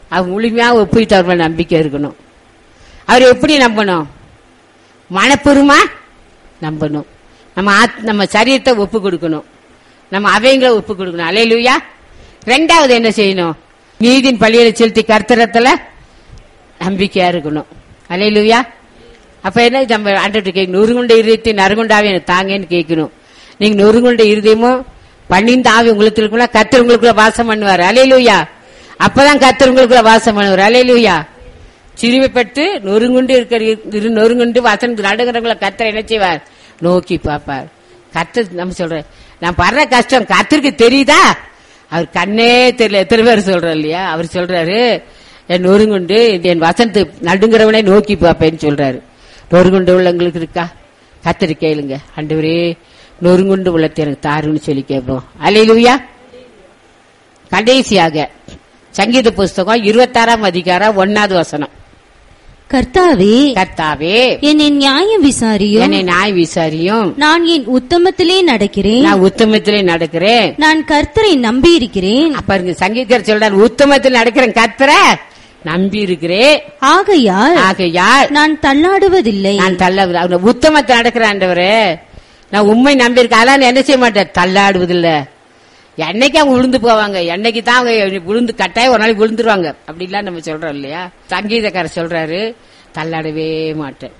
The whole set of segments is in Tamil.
அவர் முழுமையா ஒப்பிட்டு அவர் மேல நம்பிக்கை இருக்கணும் அவர் எப்படி நம்பணும் மனப்பூர்வமா நம்பணும் நம்ம ஆத்- நம்ம சரீரத்தை ஒப்பு கொடுக்கணும் நம்ம அவைங்களை ஒப்பு கொடுக்கணும் அலையிலுயா ரெண்டாவது என்ன செய்யணும் நீதின் பள்ளியில செலுத்தி கர்த்தரத்துல நம்பிக்கையா இருக்கணும் அலையிலுயா அப்ப என்ன நம்ம ஆண்டு கேட்கணும் நொறுங்குண்ட இருதயத்தை நறுகுண்டாவே எனக்கு தாங்கன்னு கேட்கணும் நீங்க நொறுங்குண்ட இருதயமும் பன்னிந்த ஆவி உங்களுக்கு இருக்குள்ள கத்தர் உங்களுக்குள்ள வாசம் பண்ணுவார் அலையிலுயா அப்பதான் கத்தர் உங்களுக்குள்ள வாசம் பண்ணுவார் அலையிலுயா சிறுமைப்பட்டு நொறுங்குண்டு இருக்கிற இரு நொறுங்குண்டு வசன் நடுங்கிறவங்கள கத்தர் என்ன செய்வார் நோக்கி பார்ப்பார் கத்தர் நம்ம சொல்ற நான் படுற கஷ்டம் கத்தருக்கு தெரியுதா அவர் கண்ணே தெரியல எத்தனை பேர் சொல்றோம் இல்லையா அவர் சொல்றாரு என் நொறுங்குண்டு என் வசனத்து நடுங்கிறவனே நோக்கி பார்ப்பேன்னு சொல்றாரு நொறுங்குண்டு உள்ளவங்களுக்கு இருக்கா கத்தரி கேளுங்க ஆண்டவரே நொறுங்குண்டு உள்ளத்தை எனக்கு தாருன்னு சொல்லி கேட்போம் அலையிலுயா கடைசியாக சங்கீத புஸ்தகம் இருபத்தாறாம் அதிகாரம் ஒன்னாவது வசனம் கர்த்தாவே கர்த்தாவே என்னை நியாயம் விசாரியும் என்னை நாய் விசாரியும் நான் என் உத்தமத்திலே நடக்கிறேன் நான் உத்தமத்திலே நடக்கிறேன் நான் கர்த்தரை நம்பி இருக்கிறேன் பாருங்க சங்கீதர் சொல்றாரு உத்தமத்தில் நடக்கிறேன் கர்த்தர நம்பி இருக்கிறேன் ஆகையால் ஆகையால் நான் தள்ளாடுவதில்லை நான் தள்ள அவங்க உத்தமத்தில் நடக்கிறேன் ஆண்டவரே நான் உண்மை நம்பி இருக்கேன் அதெல்லாம் என்ன செய்ய மாட்டேன் தள்ளாடுவதில்ல என்னைக்கு அவங்க விழுந்து போவாங்க என்னைக்கு தான் அவங்க விழுந்து கட்டாயம் ஒரு நாளைக்கு விழுந்துருவாங்க அப்படிலாம் நம்ம சொல்றோம் இல்லையா சங்கீதக்காரர் சொல்றாரு தள்ளாடவே மாட்டேன்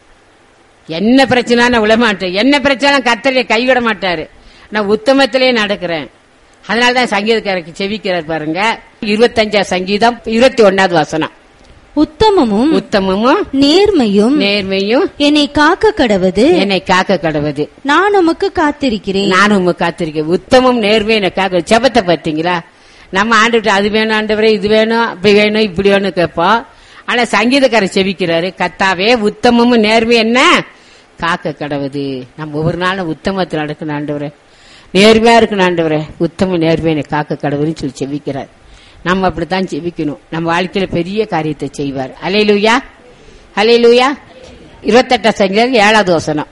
என்ன பிரச்சனை நான் விழ மாட்டேன் என்ன பிரச்சனை கத்தரைய கைவிட மாட்டாரு நான் உத்தமத்திலே நடக்கிறேன் அதனாலதான் சங்கீதக்காரருக்கு செவிக்கிறார் பாருங்க இருபத்தஞ்சா சங்கீதம் இருபத்தி ஒன்னாவது வசனம் உத்தமமும் உத்தமமும் நேர்மையும் நேர்மையும் என்னை காக்க கடவது என்னை காக்க கடவுது நான் உமக்கு காத்திருக்கிறேன் நானும் உங்க காத்திருக்கேன் உத்தமம் நேர்மையை என்னை காக்க செபத்தை பார்த்தீங்களா நம்ம ஆண்டுகிட்ட அது வேணும் ஆண்டவரே இது வேணும் அப்படி வேணும் இப்படி வேணும் கேட்போம் ஆனா சங்கீதக்காரர் செவிக்கிறாரு கத்தாவே உத்தமமும் நேர்மையும் என்ன காக்க கடவுது நம்ம ஒவ்வொரு நாளும் உத்தமத்தில் நடக்கணும் ஆண்டவரே நேர்மையா இருக்கணும் ஆண்டவரே உத்தம நேர்மையை என்னை காக்க கடவுதுன்னு சொல்லி செவிக்கிறார் நம்ம அப்படித்தான் செவிக்கணும் நம்ம வாழ்க்கையில பெரிய காரியத்தை செய்வார் அலையிலுயா அலையிலுயா இருபத்தெட்டாம் சங்கீதம் ஏழாவது வசனம்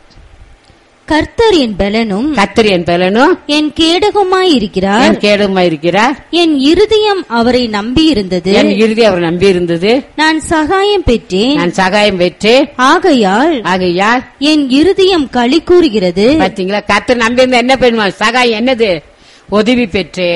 கர்த்தர் என் பலனும் கத்திரி என் பலனும் என் கேடகமாய் இருக்கிறார் என் கேடுமா இருக்கிறார் என் இருதயம் அவரை நம்பியிருந்தது என் இறுதி அவர் நம்பி இருந்தது நான் சகாயம் பெற்றேன் நான் சகாயம் பெற்று ஆகையால் ஆகையால் என் இருதயம் களி கூறுகிறது பாத்தீங்களா கத்தர் நம்பி இருந்தா என்ன பண்ணுவான் சகாயம் என்னது உதவி பெற்று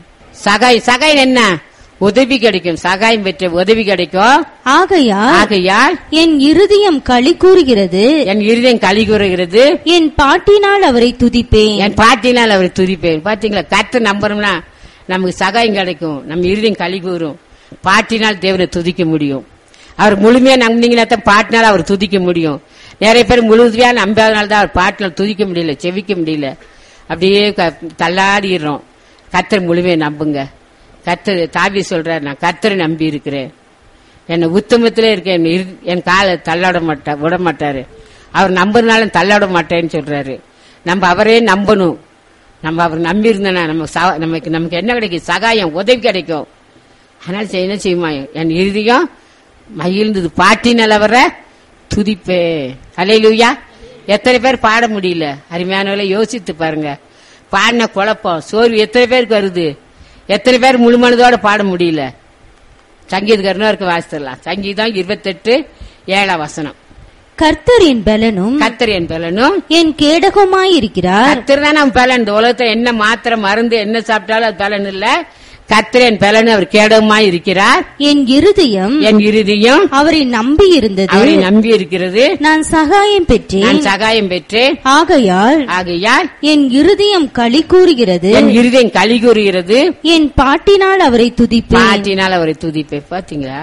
சகாயம் சகாயம் என்ன உதவி கிடைக்கும் சகாயம் பெற்று உதவி கிடைக்கும் ஆகையால் ஆகையால் என் இருதயம் களி கூறுகிறது என் இருதயம் களி கூறுகிறது என் பாட்டினால் அவரை துதிப்பேன் என் பாட்டினால் அவர் துதிப்பேன் பாத்தீங்களா கத்தர் நம்புறோம்னா நமக்கு சகாயம் கிடைக்கும் நம்ம இருதயம் களி கூறும் பாட்டினால் தேவனை துதிக்க முடியும் அவர் முழுமையா நம்பினீங்கன்னா தான் பாட்டினால் அவர் துதிக்க முடியும் நிறைய பேர் முழுமையா நம்பாதனால தான் அவர் பாட்டினால் துதிக்க முடியல செவிக்க முடியல அப்படியே க- தள்ளாடிடுறோம் கத்தர் முழுமையை நம்புங்க கத்தர் தாவி சொல்றார் நான் கத்தரை நம்பி இருக்கிறேன் என்னை உத்தமத்திலே இருக்கேன் என் இரு- என் காலை தள்ளாட மாட்டா விட மாட்டாரு அவர் நம்புறதுனால தள்ளாட மாட்டேன்னு சொல்றாரு நம்ம அவரே நம்பணும் நம்ம அவர் நம்பி இருந்தனா நம்ம சா- நமக்கு நமக்கு என்ன கிடைக்கும் சகாயம் உதவி கிடைக்கும் அதனால செய்ய- என்ன செய்யுமா என் இறுதியும் மகிழ்ந்தது பாட்டினால் அவரை துதிப்பே அலையிலுயா எத்தனை பேர் பாட முடியல அருமையானவளை யோசித்து பாருங்க பாடின குழப்பம் சோர்வு எத்தனை பேருக்கு வருது எத்தனை பேர் முழுமனதோட பாட முடியல சங்கீதக்காரனும் இருக்க வாசிச்சிடலாம் சங்கீதம் இருபத்தெட்டு ஏழாம் வசனம் கர்த்தர் என் பலனும் கத்தர் என் பலனும் என் கேடகமாய் இருக்கிறார் கத்தர் தான் நம்ம பலன் இந்த உலகத்தை என்ன மாத்திரை மருந்து என்ன சாப்பிட்டாலும் அது பலன் இல்ல கத்தர் என் பலன் அவர் கேடகமா இருக்கிறார் என் இருதயம் என் இறுதியும் அவரை நம்பி இருந்தது அவரை நம்பி இருக்கிறது நான் சகாயம் பெற்றேன் நான் சகாயம் பெற்றேன் ஆகையால் ஆகையால் என் இருதயம் களி கூறுகிறது என் இருதயம் களி கூறுகிறது என் பாட்டினால் அவரை துதிப்பேன் பாட்டினால் அவரை துதிப்பேன் பாத்தீங்களா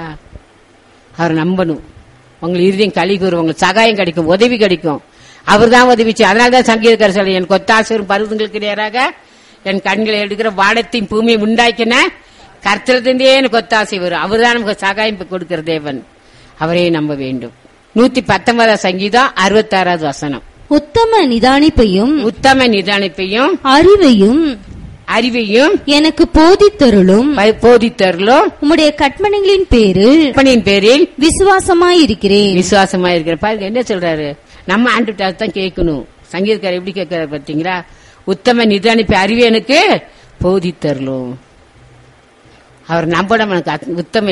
அவர் நம்பணும் உங்க இருதயம் களி கூறும் உங்களுக்கு சகாயம் கிடைக்கும் உதவி கிடைக்கும் அவர் தான் உதவிச்சு அதனாலதான் சங்கீதக்காரர் சொல்ல என் கொத்தாசரும் பருவங்களுக்கு நேராக என் கண்களை எடுக்கிற வானத்தையும் பூமியை உண்டாக்கின கர்த்தரத்திலே எனக்கு ஒத்தாசை வரும் அவர் தான் நமக்கு சகாயம் கொடுக்கிற தேவன் அவரே நம்ப வேண்டும் நூத்தி பத்தொன்பதாம் சங்கீதம் அறுபத்தாறாவது வசனம் உத்தம நிதானிப்பையும் உத்தம நிதானிப்பையும் அறிவையும் அறிவையும் எனக்கு போதித்தருளும் ப- போதித்தருளும் உம்முடைய கட்மணிகளின் பேரில் அப்பனின் பேரில் விசுவாசமாயிருக்கிறேன் விசுவாசமா இருக்கிற பாருங்க என்ன சொல்றாரு நம்ம ஆண்டு தான் கேட்கணும் சங்கீதக்காரர் எப்படி கேட்கிறாரு பாத்தீங்களா உத்தம நிதானிப்பு அறிவு எனக்கு போதித்தரலும் அவர் நம்பணும் எனக்கு அத்- உத்தம